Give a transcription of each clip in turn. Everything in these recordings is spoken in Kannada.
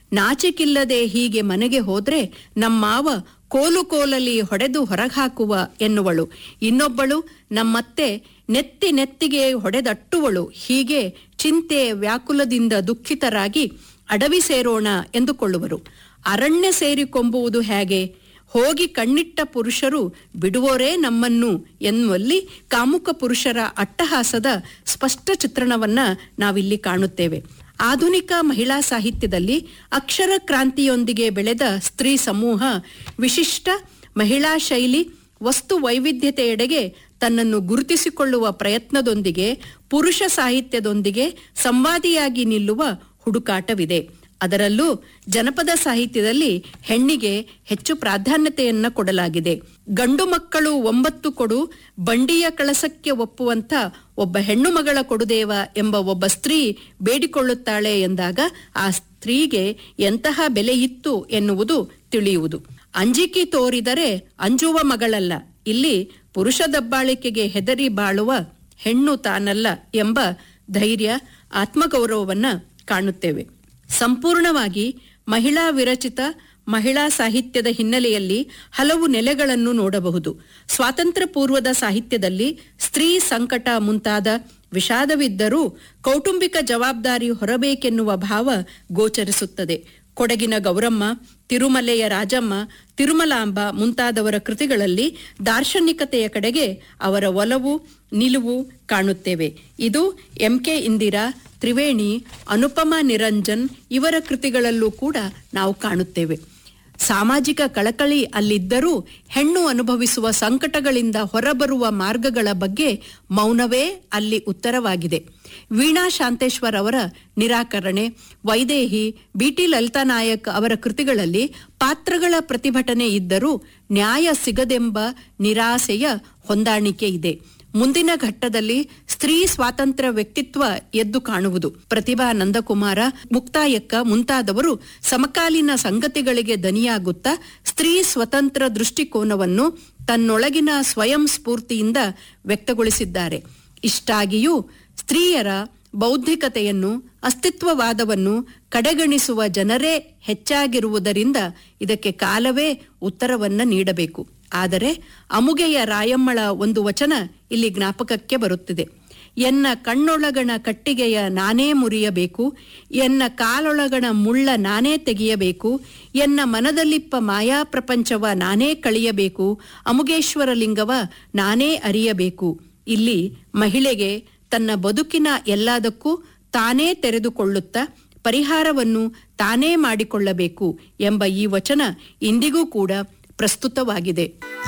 ನಾಚಿಕಿಲ್ಲದೆ ಹೀಗೆ ಮನೆಗೆ ಹೋದ್ರೆ ನಮ್ಮಾವ ಕೋಲು ಕೋಲಲ್ಲಿ ಹೊಡೆದು ಹೊರಗಾಕುವ ಎನ್ನುವಳು ಇನ್ನೊಬ್ಬಳು ನಮ್ಮತ್ತೆ ನೆತ್ತಿ ನೆತ್ತಿಗೆ ಹೊಡೆದಟ್ಟುವಳು ಹೀಗೆ ಚಿಂತೆ ವ್ಯಾಕುಲದಿಂದ ದುಃಖಿತರಾಗಿ ಅಡವಿ ಸೇರೋಣ ಎಂದುಕೊಳ್ಳುವರು ಅರಣ್ಯ ಸೇರಿಕೊಂಬುವುದು ಹೇಗೆ ಹೋಗಿ ಕಣ್ಣಿಟ್ಟ ಪುರುಷರು ಬಿಡುವೋರೇ ನಮ್ಮನ್ನು ಎನ್ನುವಲ್ಲಿ ಕಾಮುಕ ಪುರುಷರ ಅಟ್ಟಹಾಸದ ಸ್ಪಷ್ಟ ಚಿತ್ರಣವನ್ನ ನಾವಿಲ್ಲಿ ಕಾಣುತ್ತೇವೆ ಆಧುನಿಕ ಮಹಿಳಾ ಸಾಹಿತ್ಯದಲ್ಲಿ ಅಕ್ಷರ ಕ್ರಾಂತಿಯೊಂದಿಗೆ ಬೆಳೆದ ಸ್ತ್ರೀ ಸಮೂಹ ವಿಶಿಷ್ಟ ಮಹಿಳಾ ಶೈಲಿ ವಸ್ತು ವೈವಿಧ್ಯತೆಯೆಡೆಗೆ ತನ್ನನ್ನು ಗುರುತಿಸಿಕೊಳ್ಳುವ ಪ್ರಯತ್ನದೊಂದಿಗೆ ಪುರುಷ ಸಾಹಿತ್ಯದೊಂದಿಗೆ ಸಂವಾದಿಯಾಗಿ ನಿಲ್ಲುವ ಹುಡುಕಾಟವಿದೆ ಅದರಲ್ಲೂ ಜನಪದ ಸಾಹಿತ್ಯದಲ್ಲಿ ಹೆಣ್ಣಿಗೆ ಹೆಚ್ಚು ಪ್ರಾಧಾನ್ಯತೆಯನ್ನ ಕೊಡಲಾಗಿದೆ ಗಂಡು ಮಕ್ಕಳು ಒಂಬತ್ತು ಕೊಡು ಬಂಡಿಯ ಕಳಸಕ್ಕೆ ಒಪ್ಪುವಂತ ಒಬ್ಬ ಹೆಣ್ಣು ಮಗಳ ಕೊಡುದೇವ ಎಂಬ ಒಬ್ಬ ಸ್ತ್ರೀ ಬೇಡಿಕೊಳ್ಳುತ್ತಾಳೆ ಎಂದಾಗ ಆ ಸ್ತ್ರೀಗೆ ಎಂತಹ ಬೆಲೆ ಇತ್ತು ಎನ್ನುವುದು ತಿಳಿಯುವುದು ಅಂಜಿಕೆ ತೋರಿದರೆ ಅಂಜುವ ಮಗಳಲ್ಲ ಇಲ್ಲಿ ಪುರುಷ ದಬ್ಬಾಳಿಕೆಗೆ ಹೆದರಿ ಬಾಳುವ ಹೆಣ್ಣು ತಾನಲ್ಲ ಎಂಬ ಧೈರ್ಯ ಆತ್ಮಗೌರವವನ್ನ ಕಾಣುತ್ತೇವೆ ಸಂಪೂರ್ಣವಾಗಿ ಮಹಿಳಾ ವಿರಚಿತ ಮಹಿಳಾ ಸಾಹಿತ್ಯದ ಹಿನ್ನೆಲೆಯಲ್ಲಿ ಹಲವು ನೆಲೆಗಳನ್ನು ನೋಡಬಹುದು ಸ್ವಾತಂತ್ರ್ಯ ಪೂರ್ವದ ಸಾಹಿತ್ಯದಲ್ಲಿ ಸ್ತ್ರೀ ಸಂಕಟ ಮುಂತಾದ ವಿಷಾದವಿದ್ದರೂ ಕೌಟುಂಬಿಕ ಜವಾಬ್ದಾರಿ ಹೊರಬೇಕೆನ್ನುವ ಭಾವ ಗೋಚರಿಸುತ್ತದೆ ಕೊಡಗಿನ ಗೌರಮ್ಮ ತಿರುಮಲೆಯ ರಾಜಮ್ಮ ತಿರುಮಲಾಂಬ ಮುಂತಾದವರ ಕೃತಿಗಳಲ್ಲಿ ದಾರ್ಶನಿಕತೆಯ ಕಡೆಗೆ ಅವರ ಒಲವು ನಿಲುವು ಕಾಣುತ್ತೇವೆ ಇದು ಎಂಕೆ ಇಂದಿರಾ ತ್ರಿವೇಣಿ ಅನುಪಮ ನಿರಂಜನ್ ಇವರ ಕೃತಿಗಳಲ್ಲೂ ಕೂಡ ನಾವು ಕಾಣುತ್ತೇವೆ ಸಾಮಾಜಿಕ ಕಳಕಳಿ ಅಲ್ಲಿದ್ದರೂ ಹೆಣ್ಣು ಅನುಭವಿಸುವ ಸಂಕಟಗಳಿಂದ ಹೊರಬರುವ ಮಾರ್ಗಗಳ ಬಗ್ಗೆ ಮೌನವೇ ಅಲ್ಲಿ ಉತ್ತರವಾಗಿದೆ ವೀಣಾ ಶಾಂತೇಶ್ವರ್ ಅವರ ನಿರಾಕರಣೆ ವೈದೇಹಿ ಬಿಟಿ ಲಲಿತಾ ನಾಯಕ್ ಅವರ ಕೃತಿಗಳಲ್ಲಿ ಪಾತ್ರಗಳ ಪ್ರತಿಭಟನೆ ಇದ್ದರೂ ನ್ಯಾಯ ಸಿಗದೆಂಬ ನಿರಾಸೆಯ ಹೊಂದಾಣಿಕೆ ಇದೆ ಮುಂದಿನ ಘಟ್ಟದಲ್ಲಿ ಸ್ತ್ರೀ ಸ್ವಾತಂತ್ರ್ಯ ವ್ಯಕ್ತಿತ್ವ ಎದ್ದು ಕಾಣುವುದು ಪ್ರತಿಭಾ ನಂದಕುಮಾರ ಮುಕ್ತಾಯಕ್ಕ ಮುಂತಾದವರು ಸಮಕಾಲೀನ ಸಂಗತಿಗಳಿಗೆ ದನಿಯಾಗುತ್ತಾ ಸ್ತ್ರೀ ಸ್ವತಂತ್ರ ದೃಷ್ಟಿಕೋನವನ್ನು ತನ್ನೊಳಗಿನ ಸ್ವಯಂ ಸ್ಫೂರ್ತಿಯಿಂದ ವ್ಯಕ್ತಗೊಳಿಸಿದ್ದಾರೆ ಇಷ್ಟಾಗಿಯೂ ಸ್ತ್ರೀಯರ ಬೌದ್ಧಿಕತೆಯನ್ನು ಅಸ್ತಿತ್ವವಾದವನ್ನು ಕಡೆಗಣಿಸುವ ಜನರೇ ಹೆಚ್ಚಾಗಿರುವುದರಿಂದ ಇದಕ್ಕೆ ಕಾಲವೇ ಉತ್ತರವನ್ನ ನೀಡಬೇಕು ಆದರೆ ಅಮುಗೆಯ ರಾಯಮ್ಮಳ ಒಂದು ವಚನ ಇಲ್ಲಿ ಜ್ಞಾಪಕಕ್ಕೆ ಬರುತ್ತಿದೆ ಎನ್ನ ಕಣ್ಣೊಳಗಣ ಕಟ್ಟಿಗೆಯ ನಾನೇ ಮುರಿಯಬೇಕು ಎನ್ನ ಕಾಲೊಳಗಣ ಮುಳ್ಳ ನಾನೇ ತೆಗೆಯಬೇಕು ಎನ್ನ ಮನದಲ್ಲಿಪ್ಪ ಮಾಯಾ ಪ್ರಪಂಚವ ನಾನೇ ಕಳಿಯಬೇಕು ಅಮುಗೇಶ್ವರ ಲಿಂಗವ ನಾನೇ ಅರಿಯಬೇಕು ಇಲ್ಲಿ ಮಹಿಳೆಗೆ ತನ್ನ ಬದುಕಿನ ಎಲ್ಲದಕ್ಕೂ ತಾನೇ ತೆರೆದುಕೊಳ್ಳುತ್ತಾ ಪರಿಹಾರವನ್ನು ತಾನೇ ಮಾಡಿಕೊಳ್ಳಬೇಕು ಎಂಬ ಈ ವಚನ ಇಂದಿಗೂ ಕೂಡ ಪ್ರಸ್ತುತವಾಗಿದೆ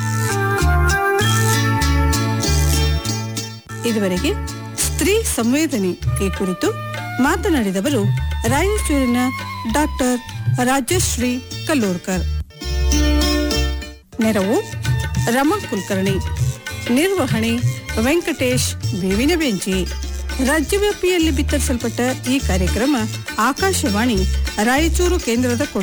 ಇದುವರೆಗೆ ಸ್ತ್ರೀ ಸಂವೇದನೆ ಈ ಕುರಿತು ಮಾತನಾಡಿದವರು ರಾಯಚೂರಿನ ಡಾಕ್ಟರ್ ರಾಜಶ್ರೀ ಕಲ್ಲೂರ್ಕರ್ ನೆರವು ರಮಾ ಕುಲಕರ್ಣಿ ನಿರ್ವಹಣೆ ವೆಂಕಟೇಶ್ ಬೇವಿನ ಬೆಂಚಿ ರಾಜ್ಯವ್ಯಾಪಿಯಲ್ಲಿ ಬಿತ್ತರಿಸಲ್ಪಟ್ಟ ಈ ಕಾರ್ಯಕ್ರಮ ಆಕಾಶವಾಣಿ ರಾಯಚೂರು ಕೇಂದ್ರದ ಕೊಡುಗೆ